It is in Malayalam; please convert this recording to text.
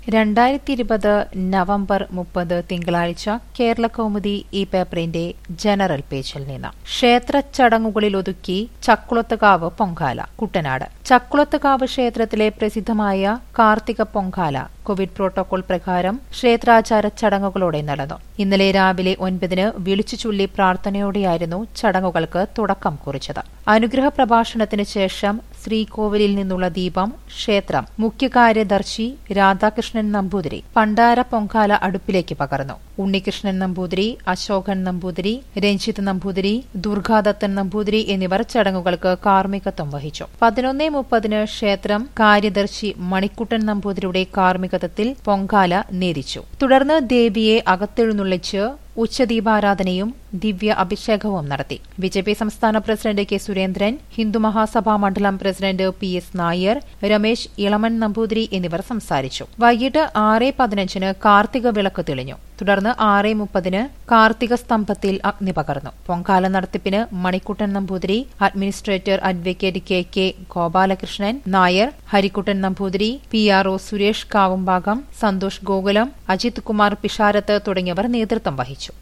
രണ്ടായിരത്തി ഇരുപത് നവംബർ മുപ്പത് തിങ്കളാഴ്ച കേരള കൗമുദി ഈ പേപ്പറിന്റെ ജനറൽ പേജിൽ നിന്ന് ക്ഷേത്ര ചടങ്ങുകളിൽ ഒതുക്കി ചക്കുളത്തുകാവ് പൊങ്കാല കുട്ടനാട് ചക്കുളത്തുകാവ് ക്ഷേത്രത്തിലെ പ്രസിദ്ധമായ കാർത്തിക പൊങ്കാല കോവിഡ് പ്രോട്ടോകോൾ പ്രകാരം ക്ഷേത്രാചാര ചടങ്ങുകളോടെ നടന്നു ഇന്നലെ രാവിലെ ഒൻപതിന് വിളിച്ചു ചൊല്ലി പ്രാർത്ഥനയോടെയായിരുന്നു ചടങ്ങുകൾക്ക് തുടക്കം കുറിച്ചത് അനുഗ്രഹ പ്രഭാഷണത്തിന് ശേഷം ശ്രീകോവിലിൽ നിന്നുള്ള ദീപം ക്ഷേത്രം മുഖ്യകാര്യദർശി രാധാകൃഷ്ണൻ നമ്പൂതിരി പണ്ടാര പൊങ്കാല അടുപ്പിലേക്ക് പകർന്നു ഉണ്ണികൃഷ്ണൻ നമ്പൂതിരി അശോകൻ നമ്പൂതിരി രഞ്ജിത്ത് നമ്പൂതിരി ദുർഗാദത്തൻ നമ്പൂതിരി എന്നിവർ ചടങ്ങുകൾക്ക് കാർമ്മികത്വം വഹിച്ചു പതിനൊന്നേ മുപ്പതിന് ക്ഷേത്രം കാര്യദർശി മണിക്കുട്ടൻ നമ്പൂതിരിയുടെ കാർമ്മികത്വത്തിൽ പൊങ്കാല നേദിച്ചു തുടർന്ന് ദേവിയെ അകത്തെഴുന്നള്ളിച്ച് ഉച്ചദീപാരാധനയും ദിവ്യ അഭിഷേകവും നടത്തി ബി ജെ പി സംസ്ഥാന പ്രസിഡന്റ് കെ സുരേന്ദ്രൻ ഹിന്ദു മഹാസഭാ മണ്ഡലം president P S Nair Ramesh Elaman Namboothiri എന്നിവർ സംസാരിച്ചു വൈകിട്ട് ആറ് പതിനഞ്ചിന് കാർത്തിക വിളക്ക് തെളിഞ്ഞു തുടർന്ന് ആറ് മുപ്പതിന് കാർത്തിക സ്തംഭത്തിൽ അഗ്നി പകർന്നു പൊങ്കാല നടത്തിപ്പിന് Manikuttan Namboothiri administrator advocate K K Gopalakrishnan Nair Harikuttan Namboothiri P R O Suresh Kavumbhagam Santhosh Gokulam Ajith Kumar Pisharath തുടങ്ങിയവർ നേതൃത്വം വഹിച്ചു